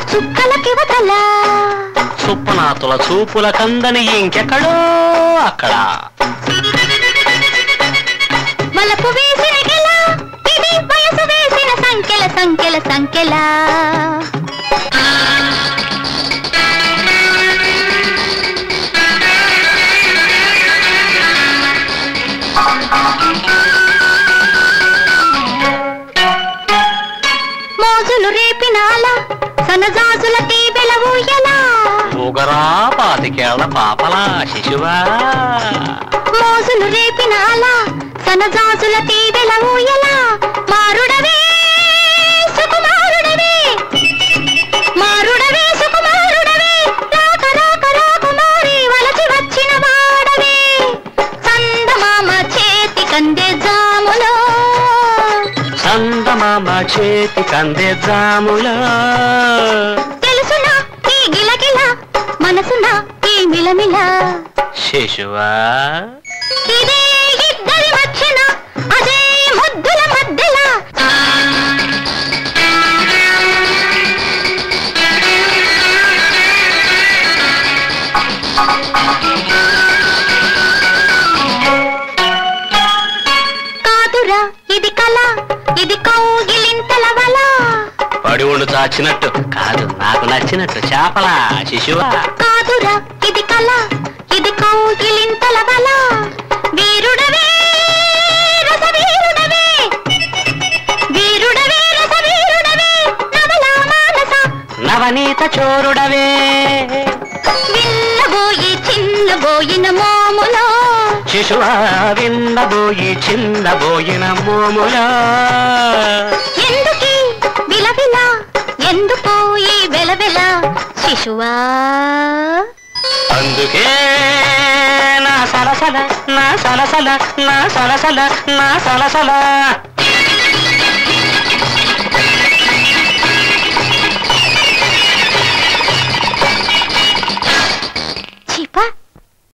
చుక్కలకి వదల సుప్పనాతుల చూపుల కందని ఇంకెక్కడో అక్కడ వలపు వేసిన గెల ఇది వయసు వేసిన సంఖ్యల సంఖ్యల సంఖ్యల మోజులు రేపినాల సనజాజుల తీవెల ఊయలా ఊగరా పాతికేళ్ల పాపలా శిశువా మోజులు రేపినాల సనజాజుల తీవెల ఊయలా మారుడవే సుకుమారుడవే మారుడవే సుకుమారుడవే రాక రాక రాకుమారి వలచి వచ్చిన వాడవే చందమామ చేతి కందే జాములో చందమామ చేతి కందే జాములా తెలుసునా ఈ గిలగిల మనసున ఈ మిలమిల శిశువా ఇదే ఇద్దరి మధ్యన అదే ముద్దుల మధ్యల కాదురా ఇది కళ ఇది కౌగిలింతల వల పడి ఉండు చాచినట్టు కాదు నాకు నచ్చినట్టు చేపలా శిశువా కాదురా ఇది కళ ఇది కౌగిలింతల వల వీరుడవే రసవీరుడవే వీరుడవే రసవీరుడవే నవలా మానస నవనీత చోరుడవే విల్లబోయి చిన్నబోయిన మోములో శిశువా విన్నబోయి చిన్నబోయిన మోములా ఎందుకీ విలవిల ఎందుకు ఈ వెలవెల శిశువా అందుకే నా సలసల నా సలసల నా సలసల నా సలసల